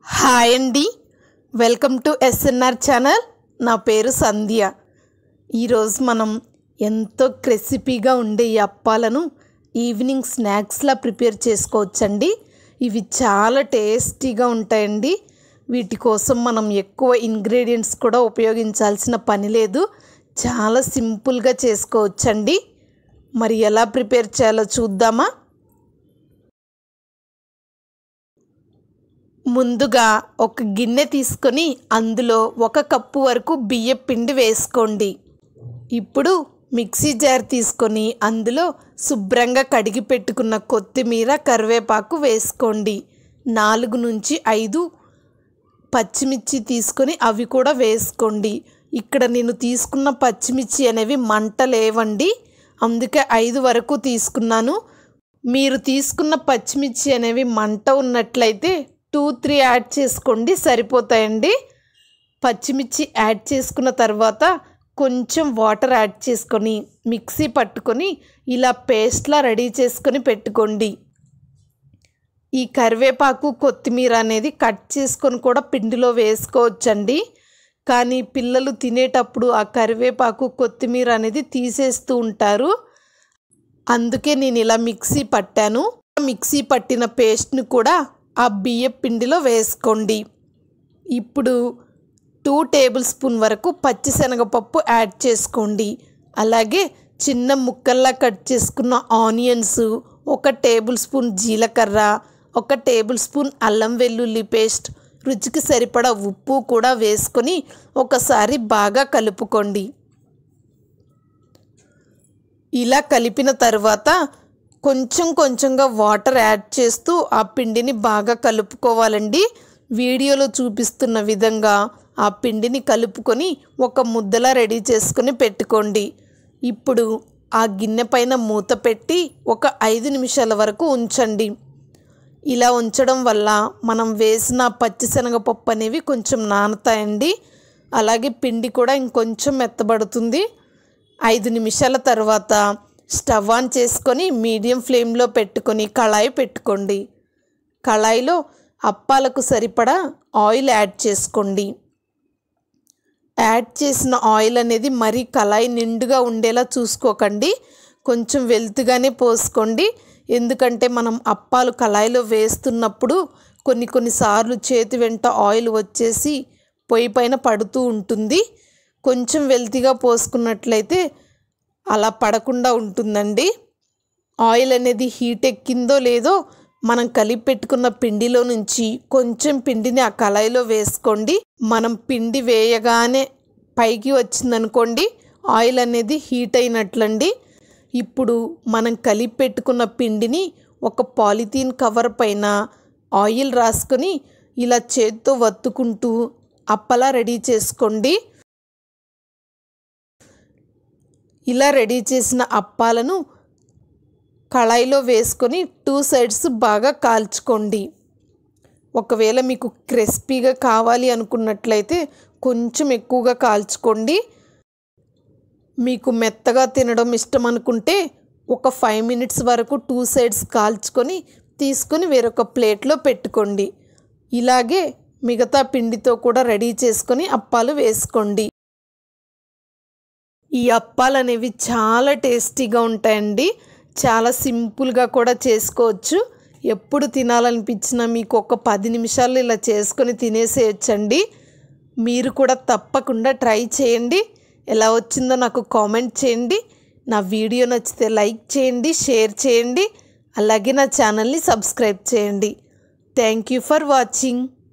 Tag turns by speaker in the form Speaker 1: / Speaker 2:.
Speaker 1: hi అండి welcome to SNR channel నా పేరు సంధ్య ఈరోజు మనం ఎంతో క్రెసిపీగా ఉండే ఈ అప్పాలను ఈవినింగ్ స్నాక్స్లా ప్రిపేర్ చేసుకోవచ్చండి ఇవి చాలా టేస్టీగా ఉంటాయండి వీటి కోసం మనం ఎక్కువ ఇంగ్రీడియంట్స్ కూడా ఉపయోగించాల్సిన పని లేదు చాలా సింపుల్గా చేసుకోవచ్చండి మరి ఎలా ప్రిపేర్ చేయాలో చూద్దామా ముందుగా ఒక గిన్నె తీసుకొని అందులో ఒక కప్పు వరకు బియ్యం పిండి వేసుకోండి ఇప్పుడు మిక్సీ జార్ తీసుకొని అందులో శుభ్రంగా కడిగి పెట్టుకున్న కొత్తిమీర కరివేపాకు వేసుకోండి నాలుగు నుంచి ఐదు పచ్చిమిర్చి తీసుకొని అవి కూడా వేసుకోండి ఇక్కడ నేను తీసుకున్న పచ్చిమిర్చి అనేవి మంట లేవండి అందుకే ఐదు వరకు తీసుకున్నాను మీరు తీసుకున్న పచ్చిమిర్చి అనేవి మంట ఉన్నట్లయితే టూ త్రీ యాడ్ చేసుకోండి సరిపోతాయండి పచ్చిమిర్చి యాడ్ చేసుకున్న తర్వాత కొంచెం వాటర్ యాడ్ చేసుకొని మిక్సీ పట్టుకొని ఇలా పేస్ట్లా రెడీ చేసుకొని పెట్టుకోండి ఈ కరివేపాకు కొత్తిమీర అనేది కట్ చేసుకొని కూడా పిండిలో వేసుకోవచ్చండి కానీ పిల్లలు తినేటప్పుడు ఆ కరివేపాకు కొత్తిమీర అనేది తీసేస్తూ ఉంటారు అందుకే నేను ఇలా మిక్సీ పట్టాను మిక్సీ పట్టిన పేస్ట్ని కూడా ఆ బియ్య పిండిలో వేసుకోండి ఇప్పుడు టూ టేబుల్ స్పూన్ వరకు పచ్చిశనగపప్పు యాడ్ చేసుకోండి అలాగే చిన్న ముక్కల్లా కట్ చేసుకున్న ఆనియన్స్ ఒక టేబుల్ స్పూన్ జీలకర్ర ఒక టేబుల్ స్పూన్ అల్లం వెల్లుల్లి పేస్ట్ రుచికి సరిపడా ఉప్పు కూడా వేసుకొని ఒకసారి బాగా కలుపుకోండి ఇలా కలిపిన తర్వాత కొంచెం కొంచెంగా వాటర్ యాడ్ చేస్తూ ఆ పిండిని బాగా కలుపుకోవాలండి వీడియోలో చూపిస్తున్న విధంగా ఆ పిండిని కలుపుకొని ఒక ముద్దలా రెడీ చేసుకొని పెట్టుకోండి ఇప్పుడు ఆ గిన్నె పైన మూత పెట్టి ఒక ఐదు నిమిషాల వరకు ఉంచండి ఇలా ఉంచడం వల్ల మనం వేసిన పచ్చిశనగపప్పు అనేవి కొంచెం నానుతాయండి అలాగే పిండి కూడా ఇంకొంచెం మెత్తబడుతుంది ఐదు నిమిషాల తర్వాత స్టవ్ ఆన్ చేసుకొని మీడియం ఫ్లేమ్లో పెట్టుకొని కళాయి పెట్టుకోండి కళాయిలో అప్పాలకు సరిపడా ఆయిల్ యాడ్ చేసుకోండి యాడ్ చేసిన ఆయిల్ అనేది మరీ కళాయి నిండుగా ఉండేలా చూసుకోకండి కొంచెం వెలుతుగానే పోసుకోండి ఎందుకంటే మనం అప్పాలు కళాయిలో వేస్తున్నప్పుడు కొన్ని కొన్నిసార్లు చేతి వెంట ఆయిల్ వచ్చేసి పొయ్యి పైన పడుతూ ఉంటుంది కొంచెం వెల్తిగా పోసుకున్నట్లయితే అలా పడకుండా ఉంటుందండి ఆయిల్ అనేది హీట్ ఎక్కిందో లేదో మనం కలిపి పెట్టుకున్న పిండిలో నుంచి కొంచెం పిండిని ఆ కళాయిలో వేసుకోండి మనం పిండి వేయగానే పైకి వచ్చిందనుకోండి ఆయిల్ అనేది హీట్ అయినట్లండి ఇప్పుడు మనం కలిపి పెట్టుకున్న పిండిని ఒక పాలిథీన్ కవర్ పైన ఆయిల్ రాసుకొని ఇలా చేత్తో వత్తుకుంటూ అప్పలా రెడీ చేసుకోండి ఇలా రెడీ చేసిన అప్పాలను కళాయిలో వేసుకొని టూ సైడ్స్ బాగా కాల్చుకోండి ఒకవేళ మీకు క్రిస్పీగా కావాలి అనుకున్నట్లయితే కొంచెం ఎక్కువగా కాల్చుకోండి మీకు మెత్తగా తినడం ఇష్టం అనుకుంటే ఒక ఫైవ్ మినిట్స్ వరకు టూ సైడ్స్ కాల్చుకొని తీసుకొని వేరొక ప్లేట్లో పెట్టుకోండి ఇలాగే మిగతా పిండితో కూడా రెడీ చేసుకొని అప్పాలు వేసుకోండి ఈ అప్పాలు అనేవి చాలా టేస్టీగా ఉంటాయండి చాలా సింపుల్గా కూడా చేసుకోవచ్చు ఎప్పుడు తినాలనిపించినా మీకు ఒక పది నిమిషాలు ఇలా చేసుకొని తినేసేయచ్చండి మీరు కూడా తప్పకుండా ట్రై చేయండి ఎలా వచ్చిందో నాకు కామెంట్ చేయండి నా వీడియో నచ్చితే లైక్ చేయండి షేర్ చేయండి అలాగే నా ఛానల్ని సబ్స్క్రైబ్ చేయండి థ్యాంక్ యూ ఫర్ వాచింగ్